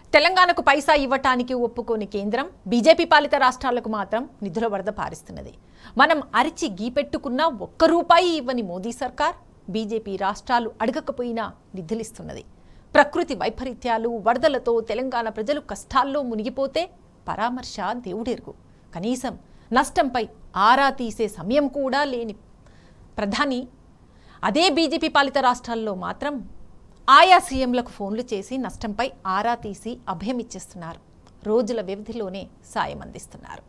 తెలంగాణకు పైసా ఇవ్వటానికి ఒప్పుకోని కేంద్రం బీజేపీ పాలిత రాష్ట్రాలకు మాత్రం నిధుల వరద పారిస్తున్నది మనం అరిచి గీపెట్టుకున్న ఒక్క రూపాయి ఇవ్వని మోదీ సర్కార్ బీజేపీ రాష్ట్రాలు అడగకపోయినా నిధులిస్తున్నది ప్రకృతి వైపరీత్యాలు వరదలతో తెలంగాణ ప్రజలు కష్టాల్లో మునిగిపోతే పరామర్శ దేవుడెరుగు కనీసం నష్టంపై ఆరా తీసే సమయం కూడా లేని ప్రధాని అదే బీజేపీ పాలిత రాష్ట్రాల్లో మాత్రం ఆయా సీఎంలకు ఫోన్లు చేసి నష్టంపై ఆరా తీసి అభయమిచ్చేస్తున్నారు రోజుల వ్యవధిలోనే సాయం అందిస్తున్నారు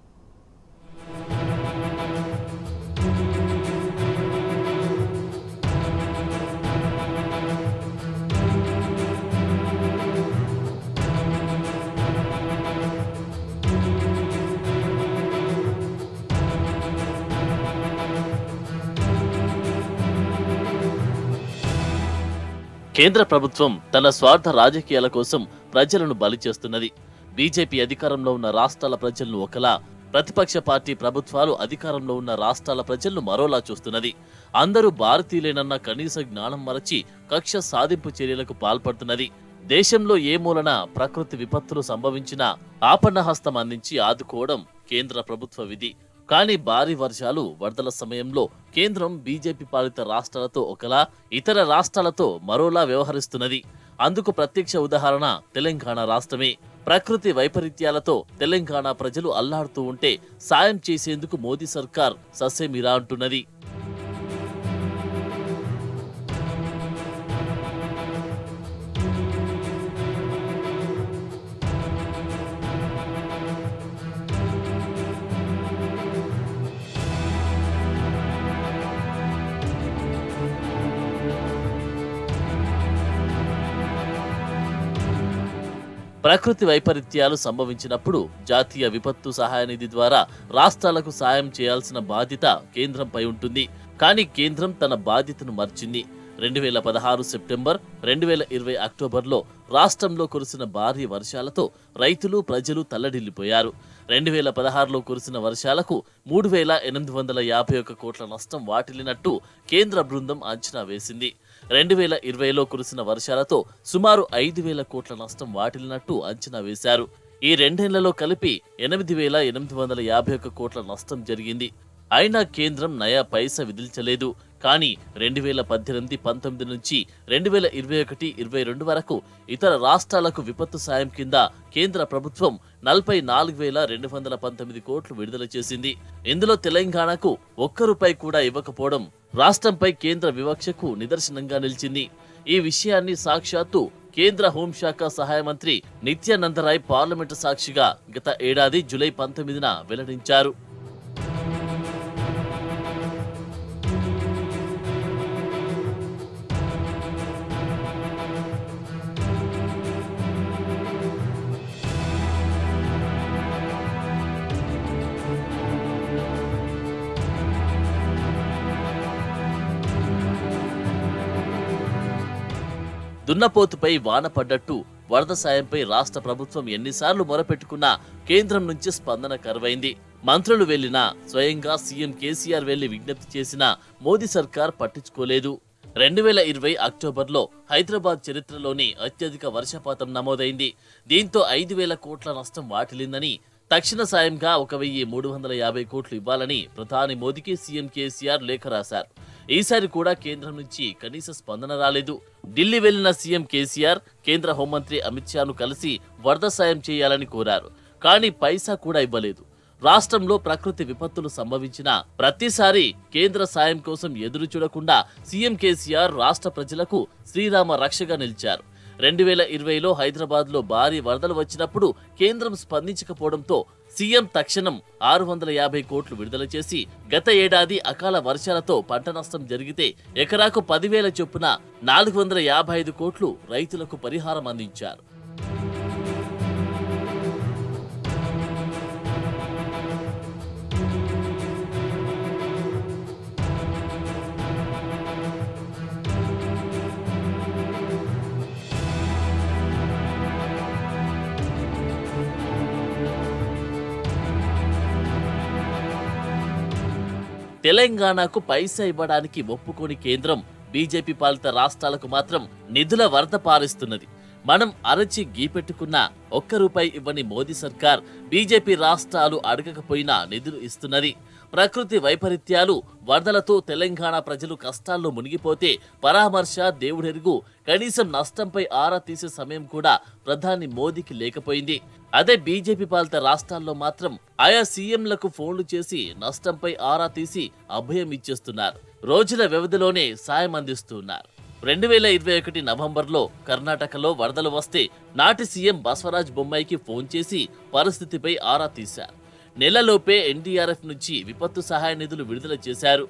కేంద్ర ప్రభుత్వం తన స్వార్థ రాజకీయాల కోసం ప్రజలను బలి చేస్తున్నది బీజేపీ అధికారంలో ఉన్న రాష్ట్రాల ప్రజలను ఒకలా ప్రతిపక్ష పార్టీ ప్రభుత్వాలు అధికారంలో ఉన్న రాష్ట్రాల ప్రజలను మరోలా చూస్తున్నది అందరూ భారతీయులేనన్న కనీస జ్ఞానం మరచి కక్ష సాధింపు చర్యలకు పాల్పడుతున్నది దేశంలో ఏ మూలన ప్రకృతి విపత్తులు సంభవించినా ఆపన్నహస్తం అందించి ఆదుకోవడం కేంద్ర ప్రభుత్వ విధి కానీ భారీ వర్షాలు వరదల సమయంలో కేంద్రం బీజేపీ పాలిత రాష్ట్రాలతో ఒకలా ఇతర రాష్ట్రాలతో మరోలా వ్యవహరిస్తున్నది అందుకు ప్రత్యక్ష ఉదాహరణ తెలంగాణ రాష్ట్రమే ప్రకృతి వైపరీత్యాలతో తెలంగాణ ప్రజలు అల్లాడుతూ ఉంటే సాయం చేసేందుకు మోదీ సర్కార్ ససేమిరా అంటున్నది ప్రకృతి వైపరీత్యాలు సంభవించినప్పుడు జాతీయ విపత్తు సహాయ నిధి ద్వారా రాష్ట్రాలకు సాయం చేయాల్సిన బాధ్యత కేంద్రంపై ఉంటుంది కానీ కేంద్రం తన బాధ్యతను మర్చింది రెండు వేల పదహారు సెప్టెంబర్ రెండు వేల ఇరవై అక్టోబర్లో రాష్ట్రంలో కురిసిన భారీ వర్షాలతో రైతులు ప్రజలు తల్లడిల్లిపోయారు రెండు వేల పదహారులో కురిసిన వర్షాలకు మూడు వేల ఎనిమిది వందల యాభై ఒక్క కోట్ల నష్టం వాటిల్లినట్టు కేంద్ర బృందం అంచనా వేసింది రెండు వేల ఇరవైలో కురిసిన వర్షాలతో సుమారు ఐదు వేల కోట్ల నష్టం వాటిల్లినట్టు అంచనా వేశారు ఈ రెండేళ్లలో కలిపి ఎనిమిది వేల ఎనిమిది వందల యాభై ఒక్క కోట్ల నష్టం జరిగింది అయినా కేంద్రం నయా పైసా విధించలేదు కానీ రెండు వేల పద్దెనిమిది పంతొమ్మిది నుంచి రెండు వేల ఇరవై ఒకటి ఇరవై రెండు వరకు ఇతర రాష్ట్రాలకు విపత్తు సాయం కింద కేంద్ర ప్రభుత్వం నలభై నాలుగు వేల రెండు వందల పంతొమ్మిది కోట్లు విడుదల చేసింది ఇందులో తెలంగాణకు ఒక్క రూపాయి కూడా ఇవ్వకపోవడం రాష్ట్రంపై కేంద్ర వివక్షకు నిదర్శనంగా నిలిచింది ఈ విషయాన్ని సాక్షాత్తు కేంద్ర హోంశాఖ సహాయ మంత్రి నిత్యానందరాయ్ పార్లమెంటు సాక్షిగా గత ఏడాది జూలై పంతొమ్మిదిన వెల్లడించారు దున్నపోతుపై వాన పడ్డట్టు వరద సాయంపై రాష్ట్ర ప్రభుత్వం ఎన్నిసార్లు మొరపెట్టుకున్నా కేంద్రం నుంచి స్పందన కరువైంది మంత్రులు వెళ్లినా స్వయంగా సీఎం కేసీఆర్ వెళ్లి విజ్ఞప్తి చేసినా మోదీ సర్కార్ పట్టించుకోలేదు రెండు వేల ఇరవై అక్టోబర్లో హైదరాబాద్ చరిత్రలోని అత్యధిక వర్షపాతం నమోదైంది దీంతో ఐదు వేల కోట్ల నష్టం వాటిల్లిందని తక్షణ సాయంగా ఒక వెయ్యి మూడు వందల యాభై కోట్లు ఇవ్వాలని ప్రధాని మోదీకి సీఎం కేసీఆర్ లేఖ రాశారు ఈసారి కూడా కేంద్రం నుంచి కనీస స్పందన రాలేదు ఢిల్లీ వెళ్లిన సీఎం కేసీఆర్ కేంద్ర హోంమంత్రి అమిత్ షాను కలిసి వరద సాయం చేయాలని కోరారు కానీ పైసా కూడా ఇవ్వలేదు రాష్ట్రంలో ప్రకృతి విపత్తులు సంభవించిన ప్రతిసారి కేంద్ర సాయం కోసం ఎదురు చూడకుండా సీఎం కేసీఆర్ రాష్ట్ర ప్రజలకు శ్రీరామ రక్షగా నిలిచారు రెండు వేల ఇరవైలో హైదరాబాద్ లో భారీ వరదలు వచ్చినప్పుడు కేంద్రం స్పందించకపోవడంతో సీఎం తక్షణం ఆరు వందల యాభై కోట్లు విడుదల చేసి గత ఏడాది అకాల వర్షాలతో పంట నష్టం జరిగితే ఎకరాకు పదివేల చొప్పున నాలుగు వందల యాభై ఐదు కోట్లు రైతులకు పరిహారం అందించారు తెలంగాణకు పైసా ఇవ్వడానికి ఒప్పుకోని కేంద్రం బీజేపీ పాలిత రాష్ట్రాలకు మాత్రం నిధుల వరద పారిస్తున్నది మనం అరచి గీపెట్టుకున్న ఒక్క రూపాయి ఇవ్వని మోదీ సర్కార్ బీజేపీ రాష్ట్రాలు అడగకపోయినా నిధులు ఇస్తున్నది ప్రకృతి వైపరీత్యాలు వరదలతో తెలంగాణ ప్రజలు కష్టాల్లో మునిగిపోతే పరామర్శ దేవుడెరుగు కనీసం నష్టంపై ఆరా తీసే సమయం కూడా ప్రధాని మోదీకి లేకపోయింది అదే బీజేపీ పాలిత రాష్ట్రాల్లో మాత్రం ఆయా సీఎంలకు ఫోన్లు చేసి నష్టంపై ఆరా తీసి అభయం ఇచ్చేస్తున్నారు రోజుల వ్యవధిలోనే సాయం అందిస్తున్నారు రెండు వేల ఇరవై ఒకటి నవంబర్లో కర్ణాటకలో వరదలు వస్తే నాటి సీఎం బసవరాజ్ బొమ్మాయికి ఫోన్ చేసి పరిస్థితిపై ఆరా తీశారు నెలలోపే ఎన్డీఆర్ఎఫ్ నుంచి విపత్తు సహాయ నిధులు విడుదల చేశారు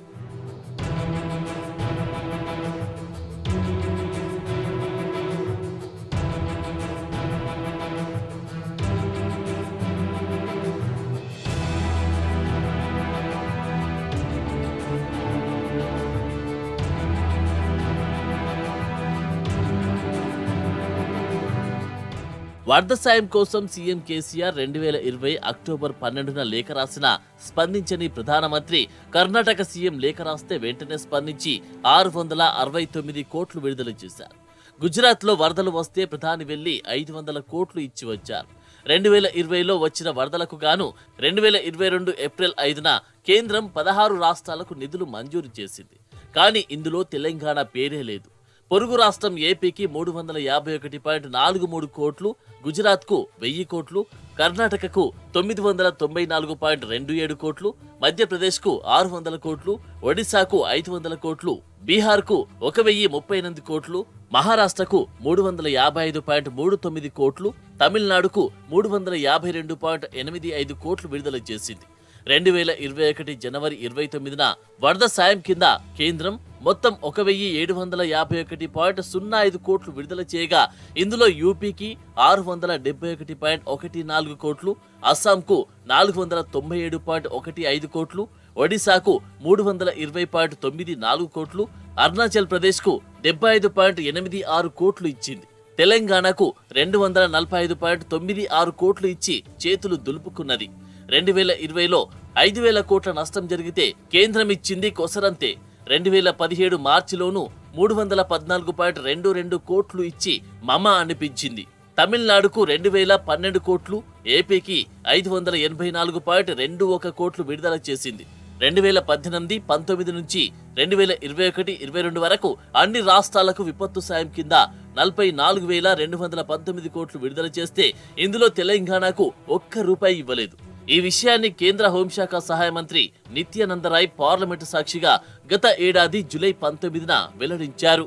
వరద సాయం కోసం సీఎం కేసీఆర్ రెండు వేల ఇరవై అక్టోబర్ పన్నెండున లేఖ రాసిన స్పందించని ప్రధానమంత్రి కర్ణాటక సీఎం లేఖ రాస్తే వెంటనే స్పందించి ఆరు వందల అరవై తొమ్మిది కోట్లు విడుదల చేశారు గుజరాత్లో వరదలు వస్తే ప్రధాని వెళ్లి ఐదు వందల కోట్లు ఇచ్చి వచ్చారు రెండు వేల ఇరవైలో వచ్చిన వరదలకు గాను రెండు వేల ఇరవై రెండు ఏప్రిల్ ఐదున కేంద్రం పదహారు రాష్ట్రాలకు నిధులు మంజూరు చేసింది కానీ ఇందులో తెలంగాణ పేరే లేదు పొరుగు రాష్ట్రం ఏపీకి మూడు వందల యాభై ఒకటి పాయింట్ నాలుగు మూడు కోట్లు గుజరాత్కు వెయ్యి కోట్లు కర్ణాటకకు తొమ్మిది వందల తొంభై నాలుగు పాయింట్ రెండు ఏడు కోట్లు మధ్యప్రదేశ్కు ఆరు వందల కోట్లు ఒడిశాకు ఐదు వందల కోట్లు బీహార్కు ఒక వెయ్యి ముప్పై ఎనిమిది కోట్లు మహారాష్ట్రకు మూడు వందల యాభై ఐదు పాయింట్ మూడు తొమ్మిది కోట్లు తమిళనాడుకు మూడు వందల యాభై రెండు పాయింట్ ఎనిమిది ఐదు కోట్లు విడుదల చేసింది రెండు వేల ఇరవై ఒకటి జనవరి ఇరవై తొమ్మిదిన వరద సాయం కింద కేంద్రం మొత్తం ఒక వెయ్యి ఏడు వందల యాభై ఒకటి పాయింట్ సున్నా ఐదు కోట్లు విడుదల చేయగా ఇందులో యూపీకి ఆరు వందల డెబ్బై ఒకటి పాయింట్ ఒకటి నాలుగు కోట్లు అస్సాంకు నాలుగు వందల తొంభై ఏడు పాయింట్ ఒకటి ఐదు కోట్లు ఒడిశాకు మూడు వందల ఇరవై పాయింట్ తొమ్మిది నాలుగు కోట్లు అరుణాచల్ ప్రదేశ్కు డెబ్బై ఐదు పాయింట్ ఎనిమిది ఆరు కోట్లు ఇచ్చింది తెలంగాణకు రెండు వందల నలభై ఐదు పాయింట్ తొమ్మిది ఆరు కోట్లు ఇచ్చి చేతులు దులుపుకున్నది రెండు వేల ఇరవైలో ఐదు వేల కోట్ల నష్టం జరిగితే కేంద్రం ఇచ్చింది కొసరంతే రెండు వేల పదిహేడు మార్చిలోనూ మూడు వందల పద్నాలుగు పాయింట్ రెండు రెండు కోట్లు ఇచ్చి మమ అనిపించింది తమిళనాడుకు రెండు వేల పన్నెండు కోట్లు ఏపీకి ఐదు వందల ఎనభై నాలుగు పాయింట్ రెండు ఒక కోట్లు విడుదల చేసింది రెండు వేల పద్దెనిమిది పంతొమ్మిది నుంచి రెండు వేల ఇరవై ఒకటి ఇరవై రెండు వరకు అన్ని రాష్ట్రాలకు విపత్తు సాయం కింద నలభై నాలుగు వేల రెండు వందల పంతొమ్మిది కోట్లు విడుదల చేస్తే ఇందులో తెలంగాణకు ఒక్క రూపాయి ఇవ్వలేదు ఈ విషయాన్ని కేంద్ర హోంశాఖ సహాయ మంత్రి నిత్యానందరాయ్ పార్లమెంటు సాక్షిగా గత ఏడాది జూలై పంతొమ్మిదిన వెల్లడించారు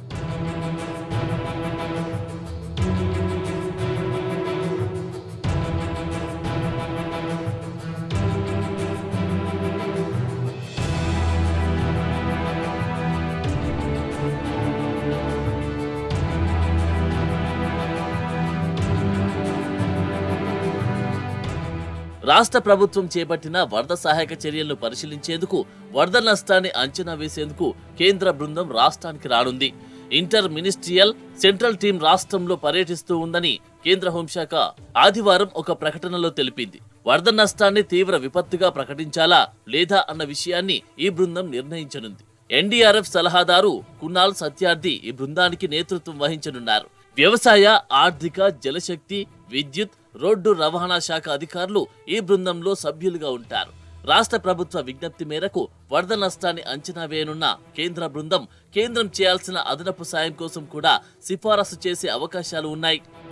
రాష్ట్ర ప్రభుత్వం చేపట్టిన వరద సహాయక చర్యలను పరిశీలించేందుకు వరద నష్టాన్ని అంచనా వేసేందుకు కేంద్ర బృందం రాష్ట్రానికి రానుంది ఇంటర్ మినిస్ట్రియల్ సెంట్రల్ టీం రాష్ట్రంలో పర్యటిస్తూ ఉందని కేంద్ర హోంశాఖ ఆదివారం ఒక ప్రకటనలో తెలిపింది వరద నష్టాన్ని తీవ్ర విపత్తుగా ప్రకటించాలా లేదా అన్న విషయాన్ని ఈ బృందం నిర్ణయించనుంది ఎన్డీఆర్ఎఫ్ సలహాదారు కునాల్ సత్యార్థి ఈ బృందానికి నేతృత్వం వహించనున్నారు వ్యవసాయ ఆర్థిక జలశక్తి విద్యుత్ రోడ్డు రవాణా శాఖ అధికారులు ఈ బృందంలో సభ్యులుగా ఉంటారు రాష్ట్ర ప్రభుత్వ విజ్ఞప్తి మేరకు వరద నష్టాన్ని అంచనా వేయనున్న కేంద్ర బృందం కేంద్రం చేయాల్సిన అదనపు సాయం కోసం కూడా సిఫారసు చేసే అవకాశాలు ఉన్నాయి